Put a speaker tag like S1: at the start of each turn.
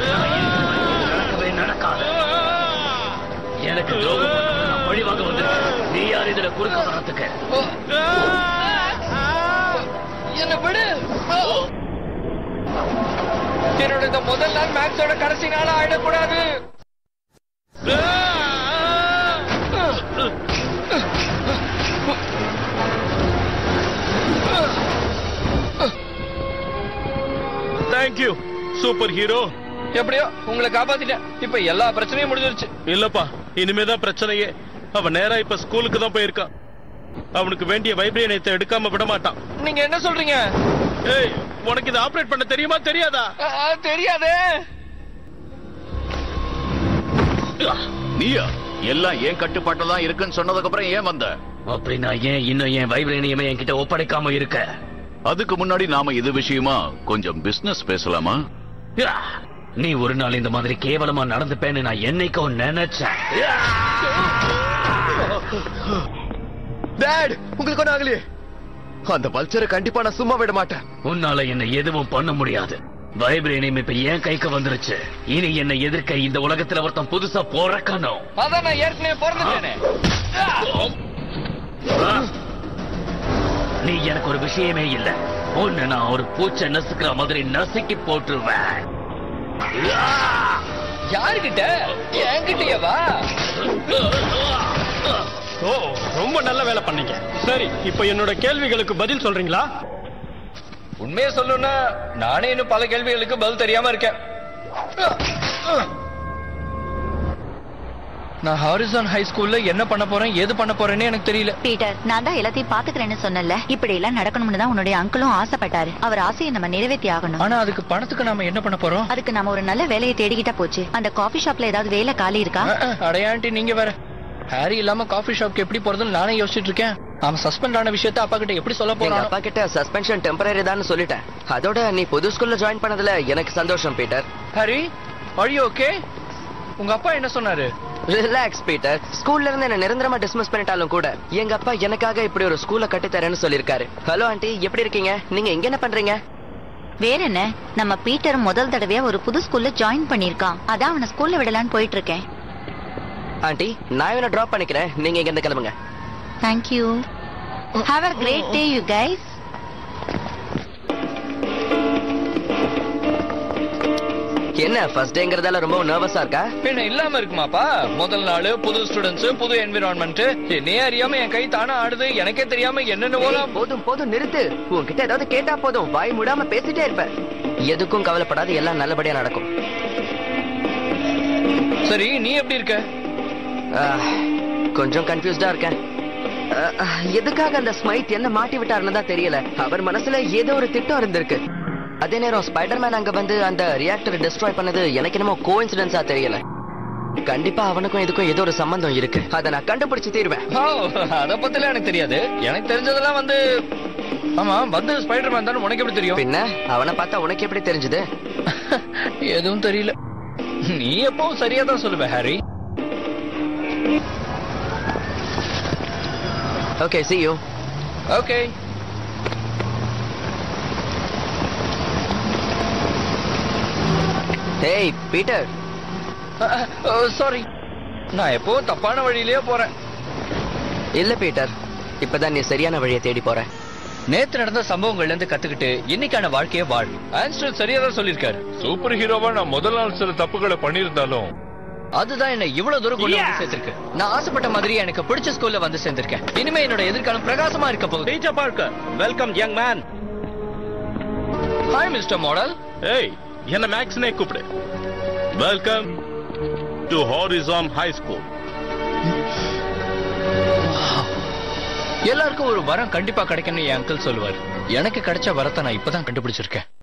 S1: நடக்கவே நடக்காது எனக்கு துரோகம் பண்ணவனை நான் பழிவாங்க வந்திருக்கேன் நீ யார் இதுல குறுக்க வர்றதுக்கு
S2: என்ன விடு என்னோட இந்த முதல் நாள் மேட்சோட கடைசி நாள் ஆயிடக்கூடாது
S3: தேங்க்யூ சூப்பர் ஹீரோ
S2: எப்படியோ உங்களை காப்பாத்திட்டேன் இப்ப எல்லா பிரச்சனையும் முடிஞ்சிருச்சு
S3: இல்லப்பா இனிமேதான் பிரச்சனையே அவன் நேரா இப்ப ஸ்கூலுக்கு தான் போயிருக்கான் அவனுக்கு வேண்டிய வைப்ரேனியத்தை எடுக்காம விட மாட்டான்
S2: நீங்க என்ன சொல்றீங்க
S3: ஏய் உனக்கு இதை ஆபரேட் பண்ண தெரியுமா தெரியாதா
S2: ஆ, தெரியாதே
S4: நீயா எல்லாம் ஏன் கட்டுப்பாட்டுல தான் இருக்குன்னு சொன்னதுக்கு அப்புறம் ஏன் வந்த
S1: அப்படின்னா ஏன் இன்னும் என் வைப்ரேனியமே என்கிட்ட ஒப்படைக்காம இருக்க
S4: அதுக்கு முன்னாடி நாம இது விஷயமா கொஞ்சம் பிசினஸ் பேசலாமா
S1: யா! நீ ஒரு நாள் இந்த மாதிரி கேவலமா நடந்துப்பேன்னு நான் என்னைக்கும் நினைச்சேன் யா!
S5: டேட் உங்களுக்கு ஒன்றும் ஆகலையே அந்த பல்ச்சரை கண்டிப்பா நான் சும்மா விட மாட்டேன்
S1: உன்னால என்ன எதுவும் பண்ண முடியாது வைப்ரேனியம் இப்ப என் கைக்கு வந்துருச்சு இனி என்னை எதிர்க்க இந்த உலகத்துல ஒருத்தன் புதுசா பிறக்கணும்
S2: அதான் நான் ஏற்கனவே பிறந்துட்டேனே
S1: ஆ? நீ எனக்கு ஒரு விஷயமே இல்ல உன்னை நான் ஒரு பூச்சை நசுக்கிற மாதிரி நசுக்கி போட்டுருவேன் ஆ!
S2: யாருகிட்ட என்கிட்டயவா
S3: ஓ ரொம்ப நல்ல வேலை பண்ணீங்க சரி இப்போ என்னோட கேள்விகளுக்கு பதில் சொல்றீங்களா
S2: உண்மையை சொல்லணும்னா நானே இன்னும் பல கேள்விகளுக்கு பதில் தெரியாம இருக்கேன் நான் ஹாரிசான் ஹை ஸ்கூல்ல என்ன பண்ண போறேன் ஏது பண்ண போறேன்னு எனக்கு தெரியல
S6: பீட்டர் நான் தான் எல்லாத்தையும் பாத்துக்கிறேன்னு சொன்னல இப்படி எல்லாம் நடக்கணும்னு தான் உன்னுடைய அங்கிளும் ஆசைப்பட்டாரு அவர் ஆசையை நம்ம நிறைவேற்றி ஆகணும்
S2: ஆனா அதுக்கு பணத்துக்கு நாம என்ன பண்ண போறோம்
S6: அதுக்கு நாம ஒரு நல்ல வேலையை தேடிக்கிட்டா போச்சு அந்த காஃபி ஷாப்ல ஏதாவது வேலை காலி இருக்கா
S2: அடையாண்டி நீங்க வேற ஹாரி இல்லாம காஃபி ஷாப்க்கு எப்படி போறதுன்னு நானே யோசிச்சுட்டு இருக்கேன் அவன் சஸ்பெண்ட் ஆன விஷயத்த அப்பா கிட்ட எப்படி சொல்ல
S5: எங்க
S2: போறான்
S5: அப்பா கிட்ட சஸ்பென்ஷன் டெம்பரரி தான் சொல்லிட்டேன் அதோட நீ புது ஸ்கூல்ல ஜாயின் பண்ணதுல எனக்கு சந்தோஷம் Peter
S2: Harry are you okay உங்க அப்பா என்ன சொன்னாரு
S5: ரிலாக்ஸ் பீட்டர் ஸ்கூல்ல இருந்து என்ன நிரந்தரமா டிஸ்மிஸ் பண்ணிட்டாலும் கூட எங்க அப்பா எனக்காக இப்படி ஒரு ஸ்கூல்ல கட்டி தரேன்னு சொல்லிருக்காரு ஹலோ ஆண்டி எப்படி இருக்கீங்க நீங்க இங்க என்ன பண்றீங்க
S6: வேற என்ன நம்ம பீட்டர் முதல் தடவையா ஒரு புது ஸ்கூல்ல ஜாயின் பண்ணிருக்கான் அதான் அவனை ஸ்கூல்ல விடலான்னு போயிட்டு இருக்கேன்
S5: ஆண்டி நான் இவனை டிராப் பண்ணிக்கிறேன் நீங்க இங்க இருந்து கிளம்புங்க
S6: thank you have a great day you guys
S5: என்ன ஃபர்ஸ்ட் டேங்கிறதால ரொம்ப நர்வஸா இருக்கா
S2: என்ன இல்லாம இருக்குமாப்பா முதல் நாள் புது ஸ்டூடெண்ட்ஸ் புது என்விரான்மெண்ட் என்னையே அறியாம என் கை தானா ஆடுது எனக்கே தெரியாம என்னென்னவோ
S5: ஏய், போதும் போதும் நிறுத்து உன்கிட்ட ஏதாவது கேட்டா போதும் வாய் மூடாம பேசிட்டே இருப்ப எதுக்கும் கவலைப்படாத எல்லாம் நல்லபடியா நடக்கும்
S2: சரி நீ எப்படி இருக்க
S5: ஆஹ், கொஞ்சம் கன்ஃபியூஸ்டா இருக்கேன் ஆஹ், ஆஹ், எதுக்காக அந்த ஸ்மைத் என்ன மாட்டி விட்டாருன்னு தான் தெரியல அவர் மனசுல ஏதோ ஒரு திட்டம் இருந்திருக்கு அதே நேரம் ஸ்பைடர்மேன் அங்க வந்து அந்த ரியாக்டர் டிஸ்ட்ராய் பண்ணது எனக்கு என்னமோ கோஇன்சிடென்ஸா தெரியல கண்டிப்பா அவனுக்கும் இதுக்கும் ஏதோ ஒரு சம்பந்தம் இருக்கு அதை நான் கண்டுபிடிச்சு தீருவேன்
S2: ஓ அத பத்திலாம் எனக்கு தெரியாது எனக்கு தெரிஞ்சதெல்லாம் வந்து ஆமா வந்து ஸ்பைடர்மேன் தானே உனக்கு எப்படி தெரியும்
S5: பின்ன அவனை பார்த்தா உனக்கு எப்படி தெரிஞ்சது
S2: எதுவும் தெரியல நீ எப்பவும் சரியா தான் சொல்லுவ Harry
S5: okay see you
S2: okay
S5: hey Peter
S2: sorry நான் எப்பவும் தப்பான வழியிலேயே போறேன்
S5: இல்ல பீட்டர் இப்பதான் நீ சரியான வழியை தேடி போற
S2: நேத்து நடந்த சம்பவங்கள்ல இருந்து கத்துக்கிட்டு இன்னைக்கான வாழ்க்கைய வாழ் ஆன்ஸ்டர் சரியா தான் சொல்லிருக்காரு
S3: சூப்பர் ஹீரோவா நான் முதல் நாள் சில தப்புகளை பண்ணியிருந்தாலும்
S2: அதுதான் என்ன இவ்வளவு தூரம் கொண்டு வந்து சேர்த்திருக்கு நான் ஆசைப்பட்ட மாதிரி எனக்கு பிடிச்ச ஸ்கூல்ல வந்து சேர்ந்திருக்கேன் இனிமே என்னோட எதிர்காலம் பிரகாசமா இருக்க போகுது
S3: teacher Parker welcome young man
S2: hi mister model
S3: ஏய் என்ன மேக்ஸ்னே கூப்பிடு welcome to Harrison high school
S2: எல்லாருக்கும் ஒரு வரம் கண்டிப்பா கிடைக்கும்னு என் அங்கிள் சொல்லுவார் எனக்கு கிடைச்ச வரத்தை நான் இப்பதான் கண்டுபிடிச்சிருக்கேன்